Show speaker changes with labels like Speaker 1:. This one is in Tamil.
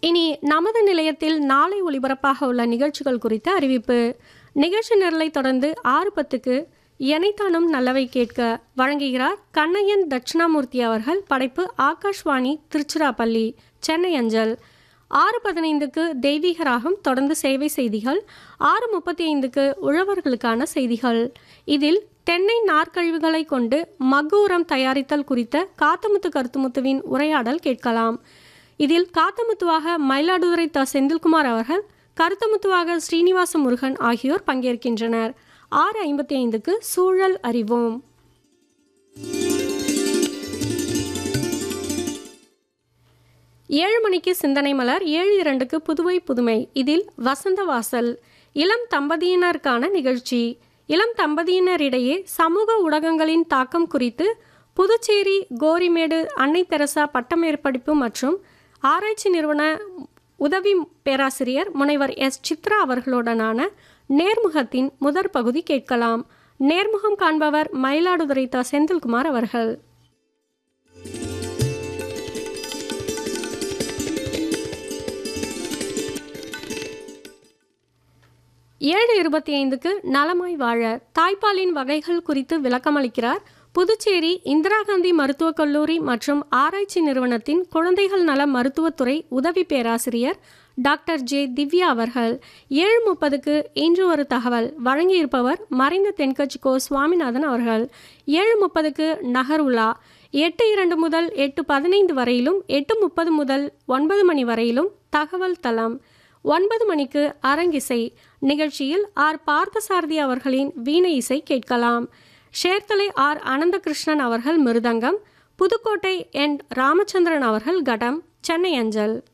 Speaker 1: இனி நமது நிலையத்தில் நாளை ஒளிபரப்பாக உள்ள நிகழ்ச்சிகள் குறித்த அறிவிப்பு நிகழ்ச்சி நிரலை தொடர்ந்து ஆறு பத்துக்கு எனைத்தானும் நல்லவை கேட்க வழங்குகிறார் கண்ணையன் தட்சிணாமூர்த்தி அவர்கள் படைப்பு ஆகாஷ்வாணி திருச்சிராப்பள்ளி சென்னை அஞ்சல் ஆறு பதினைந்துக்கு தெய்வீக ராகம் தொடர்ந்து சேவை செய்திகள் ஆறு முப்பத்தி ஐந்துக்கு உழவர்களுக்கான செய்திகள் இதில் தென்னை நார்க்கழிவுகளை கொண்டு மக்கு உரம் தயாரித்தல் குறித்த காத்தமுத்து கருத்துமுத்துவின் உரையாடல் கேட்கலாம் இதில் காத்தமுத்துவாக மயிலாடுதுறை த செந்தில்குமார் அவர்கள் கருத்தமுத்துவாக ஸ்ரீனிவாச முருகன் ஆகியோர் பங்கேற்கின்றனர் ஆறு ஐம்பத்தி ஐந்துக்கு சூழல் அறிவோம் ஏழு மணிக்கு சிந்தனை மலர் ஏழு இரண்டுக்கு புதுவை புதுமை இதில் வசந்த வாசல் இளம் தம்பதியினருக்கான நிகழ்ச்சி இளம் தம்பதியினரிடையே சமூக ஊடகங்களின் தாக்கம் குறித்து புதுச்சேரி கோரிமேடு அன்னை தெரசா பட்டமேற்படிப்பு மற்றும் ஆராய்ச்சி நிறுவன உதவி பேராசிரியர் முனைவர் எஸ் சித்ரா அவர்களுடனான நேர்முகத்தின் முதற் பகுதி கேட்கலாம் நேர்முகம் காண்பவர் மயிலாடுதுறை த செந்தில்குமார் அவர்கள் ஏழு இருபத்தி ஐந்துக்கு நலமாய் வாழ தாய்ப்பாலின் வகைகள் குறித்து விளக்கமளிக்கிறார் புதுச்சேரி இந்திரா காந்தி மருத்துவக் கல்லூரி மற்றும் ஆராய்ச்சி நிறுவனத்தின் குழந்தைகள் நல மருத்துவத்துறை உதவி பேராசிரியர் டாக்டர் ஜே திவ்யா அவர்கள் ஏழு முப்பதுக்கு இன்று ஒரு தகவல் வழங்கியிருப்பவர் மறைந்த தென்கட்சி கோ சுவாமிநாதன் அவர்கள் ஏழு முப்பதுக்கு நகர் உலா எட்டு இரண்டு முதல் எட்டு பதினைந்து வரையிலும் எட்டு முப்பது முதல் ஒன்பது மணி வரையிலும் தகவல் தளம் ஒன்பது மணிக்கு அரங்கிசை நிகழ்ச்சியில் ஆர் பார்த்தசாரதி அவர்களின் வீணை இசை கேட்கலாம் ஷேர்தலை ஆர் அனந்தகிருஷ்ணன் அவர்கள் மிருதங்கம் புதுக்கோட்டை என் ராமச்சந்திரன் அவர்கள் கடம் சென்னை அஞ்சல்